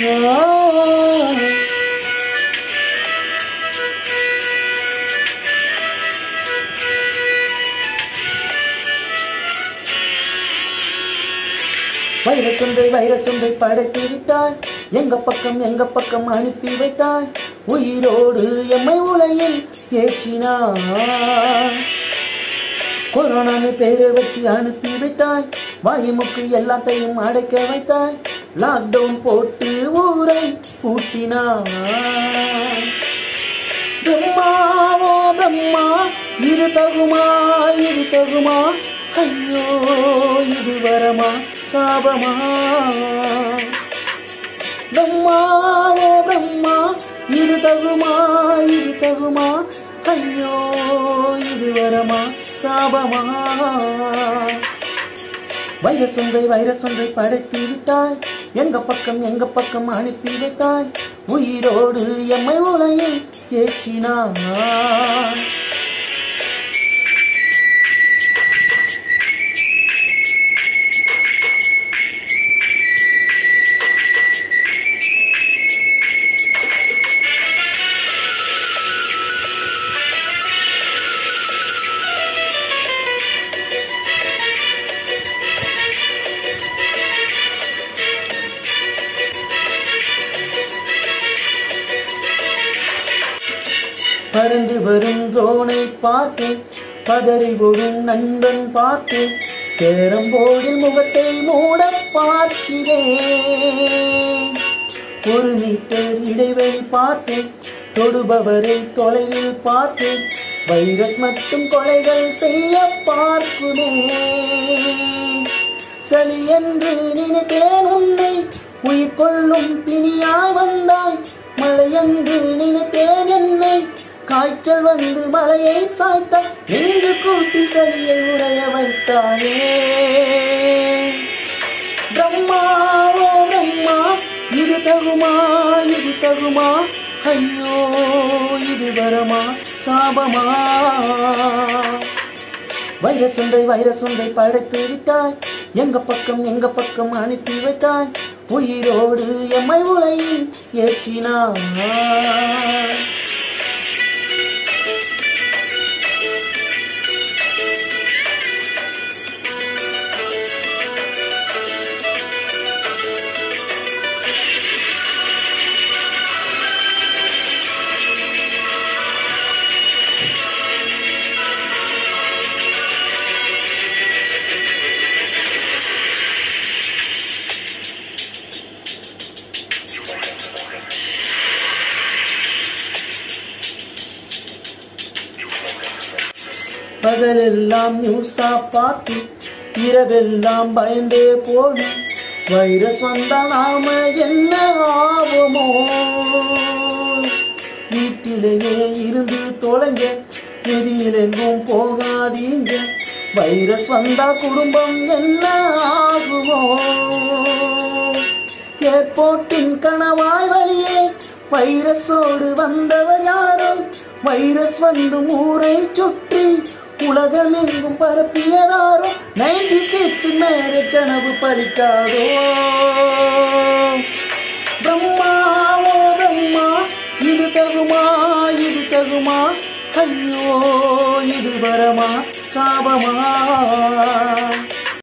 virus ஒன்றை virus ஒன்றை படைத்து விட்டாய் எங்க பக்கம் எங்க பக்கம் அனுப்பி வைத்தாய் உயிரோடு எம்மை உலையில் ஏற்றினாய் கொரோனான்னு பேரை வச்சு அனுப்பி வைத்தாய் வாயுமுக்கு எல்லாத்தையும் அடைக்க வைத்தாய் லாக்டவுன் போட்டு ஊரை பூட்டினாய் பிரம்மாவோ பிரம்மா இது தகுமா இது தகுமா ஐயோ இது வரமா சாபமா பிரம்மாவோ பிரம்மா இது தகுமா இது தகுமா ஐயோ இது வரமா சாபமா வைரஸ் ஒன்றை வைரஸ் ஒன்றை படைத்து விட்டாய் எங்க பக்கம் எங்க பக்கம் அனுப்பி வைத்தாய் உயிரோடு எம்மை உலையில் ஏற்றினாய் பறந்து வரும் ட்ரோனை பார்த்து பதறி விடும் நண்பன் பார்த்து கேரம்போர்டில் முகத்தை மூட பார்க்கிறேன் ஒரு மீட்டர் இடைவெளி பார்த்து தொடுபவரை தொலைவில் பார்த்து வைரஸ் மட்டும் கொலைகள் செய்ய பார்க்கிறேன் சளி என்று நினைத்தேன் உன்னை உயிர் கொள்ளும் பிணியாய் வந்தாய் மழை என்று நினைத்தேன் என்னை காய்ச்சல் வந்து மலையை சாய்த்த நெஞ்சு கூட்டி சளியை உடைய வைத்தாயே பிரம்மாவோ பிரம்மா இது தகுமா இது தகுமா ஐயோ இது வரமா சாபமா வைரஸ் ஒன்றை வைரஸ் ஒன்றை படைத்து விட்டாய் எங்க பக்கம் எங்க பக்கம் அனுப்பி வைத்தாய் உயிரோடு எம்மை உலையில் ஏற்றினாய் பகலெல்லாம் நியூஸா பார்த்து இரவெல்லாம் பயந்தே போனோம் வைரஸ் வந்தா நாம என்ன ஆகுமோ வீட்டிலேயே இருந்து தொலைங்க வெளியிலெங்கும் போகாதீங்க வைரஸ் வந்தா குடும்பம் என்ன ஆகுமோ ஏர்போர்ட்டின் கணவாய் வழியே வைரஸோடு வந்தவர் யாரோ வைரஸ் வந்து ஊரை சுற்றி உலகமெங்கும் பரப்பியதாரோ நைன்டி ஸ்கிட்ஸின் மேலே கனவு பலிக்காதோ பிரம்மாவோ பிரம்மா இது தகுமா இது தகுமா ஐயோ இது வரமா சாபமா